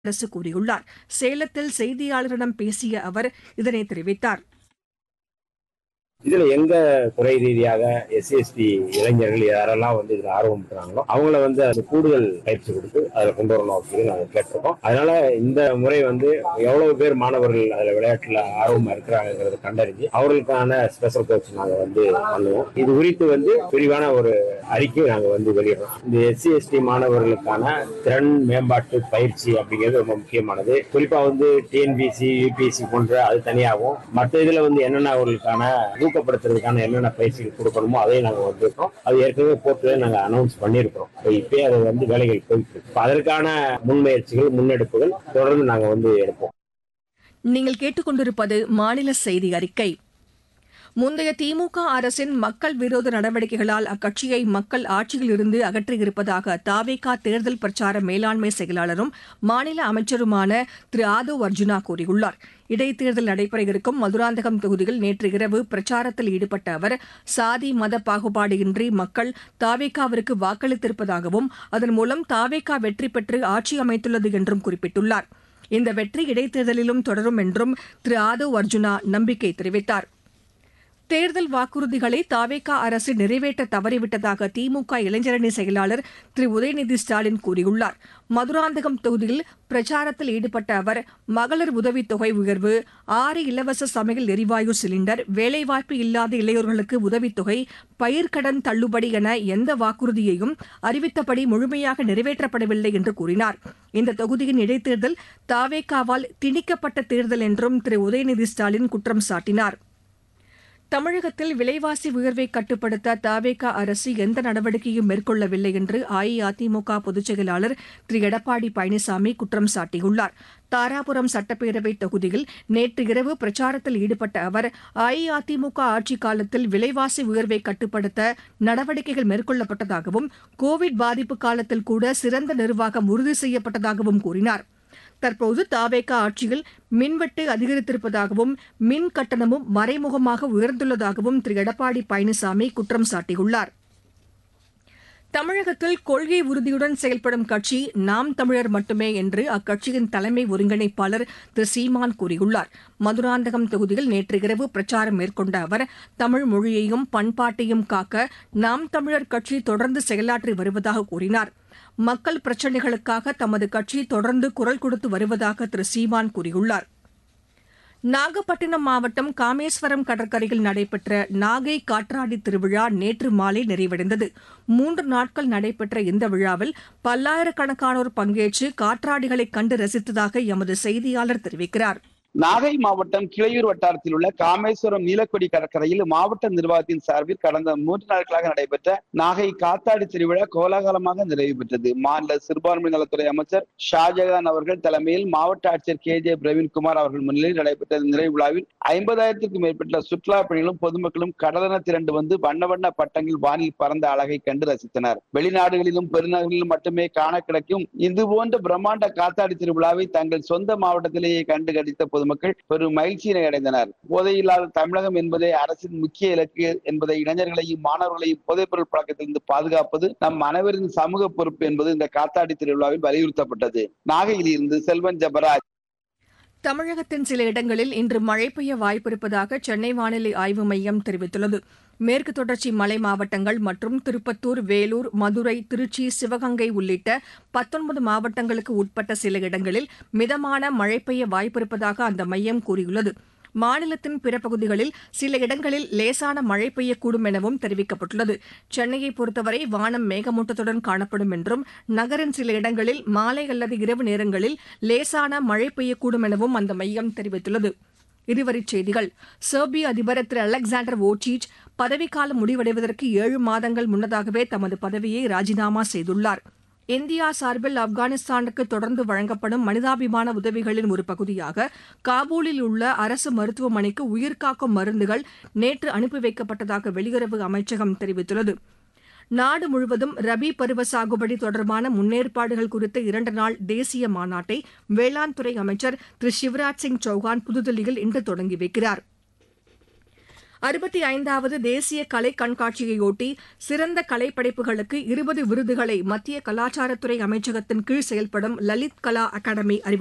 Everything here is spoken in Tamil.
அரசு கூறியுள்ளார் சேலத்தில் செய்தியாளர்களிடம் பேசிய அவர் இதனை தெரிவித்தார் இதுல எங்க துறை ரீதியாக எஸ்சி எஸ்டி இளைஞர்கள் யாரெல்லாம் வந்து இதுல ஆர்வம் இருக்கிறாங்களோ அவங்கள வந்து அது கூடுதல் பயிற்சி கொடுத்து அதுல கொண்டு வரணும் அப்படின்னு நாங்க கேட்டிருக்கோம் அதனால இந்த முறை வந்து எவ்வளவு பேர் மாணவர்கள் அதுல விளையாட்டுல ஆர்வமா இருக்கிறாங்கிறத கண்டறிஞ்சு அவர்களுக்கான ஸ்பெஷல் கோச் நாங்க வந்து பண்ணுவோம் இது குறித்து வந்து விரிவான ஒரு அறிக்கை நாங்க வந்து வெளியிடுறோம் இந்த எஸ்சி எஸ்டி மாணவர்களுக்கான திறன் மேம்பாட்டு பயிற்சி அப்படிங்கிறது ரொம்ப முக்கியமானது குறிப்பா வந்து டிஎன்பிசி யூபிஎஸ்சி போன்ற அது தனியாகவும் மற்ற இதுல வந்து என்னென்ன அவர்களுக்கான ஊக்கப்படுத்துறதுக்கான என்னென்ன பயிற்சிகள் கொடுக்கணுமோ அதையும் நாங்க வந்திருக்கோம் அது ஏற்கனவே போர்ட்ல நாங்க அனௌன்ஸ் பண்ணியிருக்கிறோம் இப்ப இப்பயே அது வந்து வேலைகள் போயிட்டு இருக்கு இப்ப அதற்கான முன்முயற்சிகள் முன்னெடுப்புகள் தொடர்ந்து நாங்க வந்து எடுப்போம் நீங்கள் கேட்டுக்கொண்டிருப்பது மாநில செய்தி அறிக்கை முந்தைய திமுக அரசின் மக்கள் விரோத நடவடிக்கைகளால் அக்கட்சியை மக்கள் ஆட்சியில் இருந்து அகற்றியிருப்பதாக தாவேகா தேர்தல் பிரச்சார மேலாண்மை செயலாளரும் மாநில அமைச்சருமான திரு ஆதவ் அர்ஜுனா கூறியுள்ளார் இடைத்தேர்தல் நடைபெற இருக்கும் மதுராந்தகம் தொகுதியில் நேற்று இரவு பிரச்சாரத்தில் ஈடுபட்ட அவர் சாதி மத பாகுபாடின்றி மக்கள் தாவேகாவிற்கு வாக்களித்திருப்பதாகவும் அதன் மூலம் தாவேகா வெற்றி பெற்று ஆட்சி அமைத்துள்ளது என்றும் குறிப்பிட்டுள்ளார் இந்த வெற்றி இடைத்தேர்தலிலும் தொடரும் என்றும் திரு ஆதவ் அர்ஜுனா நம்பிக்கை தெரிவித்தார் தேர்தல் வாக்குறுதிகளை தாவேகா அரசு நிறைவேற்ற தவறிவிட்டதாக திமுக இளைஞரணி செயலாளர் திரு உதயநிதி ஸ்டாலின் கூறியுள்ளார் மதுராந்தகம் தொகுதியில் பிரச்சாரத்தில் ஈடுபட்ட அவர் மகளிர் உதவித் தொகை உயர்வு ஆறு இலவச சமையல் எரிவாயு சிலிண்டர் வேலைவாய்ப்பு இல்லாத இளையோர்களுக்கு உதவித்தொகை பயிர்க்கடன் தள்ளுபடி என எந்த வாக்குறுதியையும் அறிவித்தபடி முழுமையாக நிறைவேற்றப்படவில்லை என்று கூறினார் இந்த தொகுதியின் இடைத்தேர்தல் தாவேகாவால் திணிக்கப்பட்ட தேர்தல் என்றும் திரு உதயநிதி ஸ்டாலின் குற்றம் சாட்டினார் தமிழகத்தில் விலைவாசி உயர்வை கட்டுப்படுத்த தவேக அரசு எந்த நடவடிக்கையும் மேற்கொள்ளவில்லை என்று அஇஅதிமுக பொதுச் செயலாளர் திரு எடப்பாடி பழனிசாமி குற்றம் சாட்டியுள்ளார் தாராபுரம் சட்டப்பேரவை தொகுதியில் நேற்று இரவு பிரச்சாரத்தில் ஈடுபட்ட அவர் அஇஅதிமுக ஆட்சிக் காலத்தில் விலைவாசி உயர்வை கட்டுப்படுத்த நடவடிக்கைகள் மேற்கொள்ளப்பட்டதாகவும் கோவிட் பாதிப்பு காலத்தில் கூட சிறந்த நிர்வாகம் உறுதி செய்யப்பட்டதாகவும் கூறினார் தற்போது தாவேகா ஆட்சியில் மின்வெட்டு அதிகரித்திருப்பதாகவும் மின் கட்டணமும் மறைமுகமாக உயர்ந்துள்ளதாகவும் திரு எடப்பாடி பழனிசாமி குற்றம் சாட்டியுள்ளார் தமிழகத்தில் கொள்கை உறுதியுடன் செயல்படும் கட்சி நாம் தமிழர் மட்டுமே என்று அக்கட்சியின் தலைமை ஒருங்கிணைப்பாளர் திரு சீமான் கூறியுள்ளார் மதுராந்தகம் தொகுதியில் நேற்று இரவு பிரச்சாரம் மேற்கொண்ட அவர் தமிழ் மொழியையும் பண்பாட்டையும் காக்க நாம் தமிழர் கட்சி தொடர்ந்து செயலாற்றி வருவதாக கூறினார் மக்கள் பிரச்சினைகளுக்காக தமது கட்சி தொடர்ந்து குரல் கொடுத்து வருவதாக திரு சீமான் கூறியுள்ளார் நாகப்பட்டினம் மாவட்டம் காமேஸ்வரம் கடற்கரையில் நடைபெற்ற நாகை காற்றாடி திருவிழா நேற்று மாலை நிறைவடைந்தது மூன்று நாட்கள் நடைபெற்ற இந்த விழாவில் பல்லாயிரக்கணக்கானோர் பங்கேற்று காற்றாடிகளை கண்டு ரசித்ததாக எமது செய்தியாளர் தெரிவிக்கிறார் நாகை மாவட்டம் கிளையூர் வட்டாரத்தில் உள்ள காமேஸ்வரம் நீலக்கொடி கடற்கரையில் மாவட்ட நிர்வாகத்தின் சார்பில் கடந்த மூன்று நாட்களாக நடைபெற்ற நாகை காத்தாடி திருவிழா கோலாகலமாக நிறைவு பெற்றது மாநில சிறுபான்மை நலத்துறை அமைச்சர் ஷாஜகான் அவர்கள் தலைமையில் மாவட்ட ஆட்சியர் கே ஜே பிரவீன்குமார் அவர்கள் முன்னிலையில் நடைபெற்ற நிறைவு விழாவில் ஐம்பதாயிரத்திற்கும் மேற்பட்ட சுற்றுலா பயணிகளும் பொதுமக்களும் கடலென திரண்டு வந்து வண்ண வண்ண பட்டங்கள் வானில் பறந்த அழகை கண்டு ரசித்தனர் வெளிநாடுகளிலும் பெருநகரிலும் மட்டுமே காண கிடைக்கும் இது போன்ற பிரம்மாண்ட காத்தாடி திருவிழாவை தங்கள் சொந்த மாவட்டத்திலேயே கண்டு கடித்த பொதுமக்கள் பெரும் மகிழ்ச்சியினை அடைந்தனர் போதையில்லாத தமிழகம் என்பதே அரசின் முக்கிய இலக்கு என்பதை இளைஞர்களையும் மாணவர்களையும் போதைப்பொருள் பழக்கத்திலிருந்து பாதுகாப்பது நம் அனைவரின் சமூக பொறுப்பு என்பது இந்த காத்தாடி திருவிழாவில் வலியுறுத்தப்பட்டது நாகையில் இருந்து செல்வன் ஜபராஜ் தமிழகத்தின் சில இடங்களில் இன்று மழை பெய்ய வாய்ப்பிருப்பதாக சென்னை வானிலை ஆய்வு மையம் தெரிவித்துள்ளது மேற்கு தொடர்ச்சி மலை மாவட்டங்கள் மற்றும் திருப்பத்தூர் வேலூர் மதுரை திருச்சி சிவகங்கை உள்ளிட்ட பத்தொன்பது மாவட்டங்களுக்கு உட்பட்ட சில இடங்களில் மிதமான மழை பெய்ய வாய்ப்பிருப்பதாக அந்த மையம் கூறியுள்ளது மாநிலத்தின் பிற பகுதிகளில் சில இடங்களில் லேசான மழை பெய்யக்கூடும் எனவும் தெரிவிக்கப்பட்டுள்ளது சென்னையை பொறுத்தவரை வானம் மேகமூட்டத்துடன் காணப்படும் என்றும் நகரின் சில இடங்களில் மாலை அல்லது இரவு நேரங்களில் லேசான மழை பெய்யக்கூடும் எனவும் அந்த மையம் தெரிவித்துள்ளது இருவரிச் செய்திகள் செர்பிய அதிபர் திரு அலெக்சாண்டர் ஓச்சிச் பதவிக்காலம் முடிவடைவதற்கு ஏழு மாதங்கள் முன்னதாகவே தமது பதவியை ராஜினாமா செய்துள்ளார் இந்தியா சார்பில் ஆப்கானிஸ்தானுக்கு தொடர்ந்து வழங்கப்படும் மனிதாபிமான உதவிகளின் ஒரு பகுதியாக காபூலில் உள்ள அரசு மருத்துவமனைக்கு உயிர்காக்கும் மருந்துகள் நேற்று அனுப்பி வைக்கப்பட்டதாக வெளியுறவு அமைச்சகம் தெரிவித்துள்ளது நாடு முழுவதும் ரபி பருவ சாகுபடி தொடர்பான முன்னேற்பாடுகள் குறித்த இரண்டு நாள் தேசிய மாநாட்டை வேளாண் துறை அமைச்சர் திரு சிவராஜ் சிங் சௌகான் புதுதில்லியில் இன்று தொடங்கி வைக்கிறார் அறுபத்தி ஐந்தாவது தேசிய கலை கண்காட்சியையொட்டி சிறந்த கலைப்படைப்புகளுக்கு இருபது விருதுகளை மத்திய கலாச்சாரத்துறை அமைச்சகத்தின் கீழ் செயல்படும் லலித் கலா அகாடமி அறிவித்துள்ளது